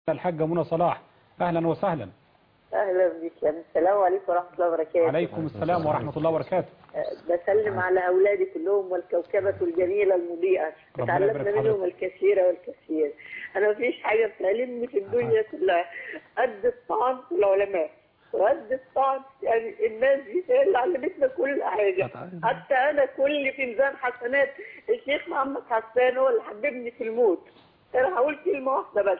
الحاجة منى صلاح أهلا وسهلا اهلا بك يا السلام عليكم ورحمه الله وبركاته عليكم السلام ورحمة الله وبركاته أه، بسلم على اولادي كلهم والكوكبه الجميله المضيئه ربنا يبارك تعلمنا في منهم حضرتك. الكثير والكثير انا مفيش حاجه بتعلمني في الدنيا كلها قد الطعن في العلماء وقد الطعن يعني الناس دي هي اللي علمتنا كل حاجه حتى انا كل في ميزان حسنات الشيخ محمد حسان هو اللي حببني في الموت انا هقول كلمه واحده بس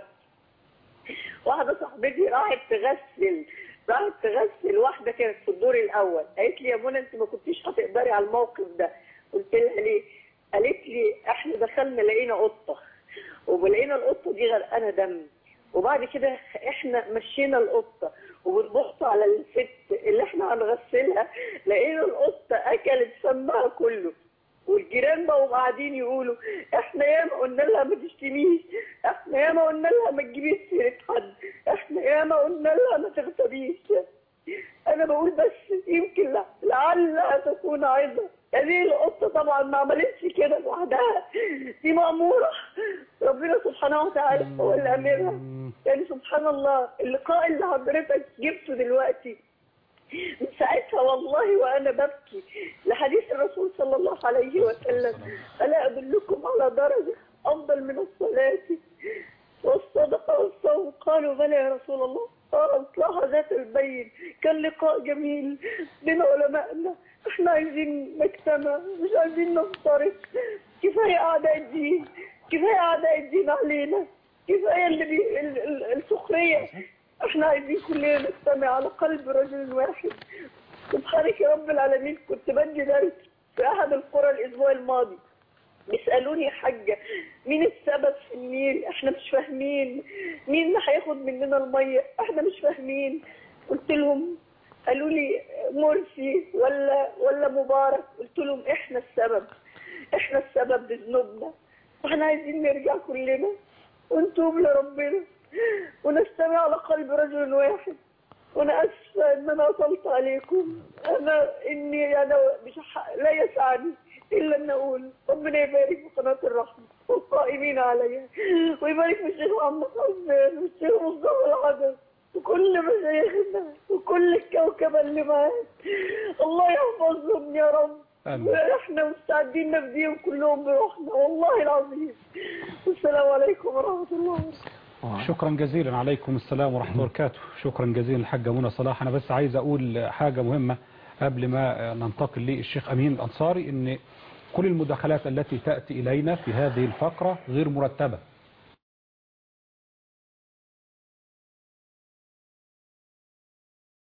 واحده صاحبتي راحت تغسل راحت تغسل واحده كانت في الدور الاول قالت لي يا منى انت ما كنتيش هتقدري على الموقف ده قلت لها ليه قالت لي احنا دخلنا لقينا قطه ولقينا القطه دي غرقانه دم وبعد كده احنا مشينا القطه وبنبص على الست اللي احنا هنغسلها لقينا القطه اكلت فمها كله والجيران بقوا قاعدين يقولوا احنا ياما قلنا لها ما تشتميش احنا ياما قلنا لها ما تجيبيش سيره حد احنا ياما قلنا لها ما تغتابيش انا بقول بس يمكن لا- لعلها تكون عايزه هذه القطه طبعا ما عملتش كده لوحدها دي ماموره ربنا سبحانه وتعالى هو اللي امرها يعني سبحان الله اللقاء اللي حضرتك جبته دلوقتي من ساعتها والله وانا ببكي لحديث الرسول صلى الله عليه وسلم الا ادلكم على درجه افضل من الصلاه والصدقه والصوم قالوا بلى يا رسول الله قال اصلاح ذات البين كان لقاء جميل بين علمائنا احنا عايزين نجتمع مش عايزين ننصرف كفايه اعداء الدين كفايه اعداء الدين علينا كفايه اللي بي... ال- ال- السخريه احنا عايزين كلنا نجتمع على قلب رجل واحد سبحانك يا رب العالمين كنت بدي درس في احد القرى الاسبوع الماضي بيسالوني يا حاجه مين السبب في النيل احنا مش فاهمين مين اللي هياخد مننا الميه احنا مش فاهمين قلت لهم قالوا لي مرسي ولا ولا مبارك قلت لهم احنا السبب احنا السبب بذنوبنا احنا عايزين نرجع كلنا ونتوب لربنا ونستمع على قلب رجل واحد وانا اسفه ان انا اطلت عليكم انا اني انا مش ح- لا يسعني الا ان اقول ربنا يبارك في قناه الرحمه والقائمين عليها ويبارك في الشيخ محمد حسان والشيخ مصطفى العدد وكل مشايخنا وكل الكوكبه اللي معاك الله يحفظهم يا رب آمين. واحنا مستعدين نفديهم كلهم بروحنا والله العظيم والسلام عليكم ورحمه الله وبركاته شكرا جزيلا عليكم السلام ورحمة الله وبركاته شكرا جزيلا الحاجة منى صلاح أنا بس عايز أقول حاجة مهمة قبل ما ننتقل للشيخ أمين الأنصاري إن كل المداخلات التي تأتي إلينا في هذه الفقرة غير مرتبة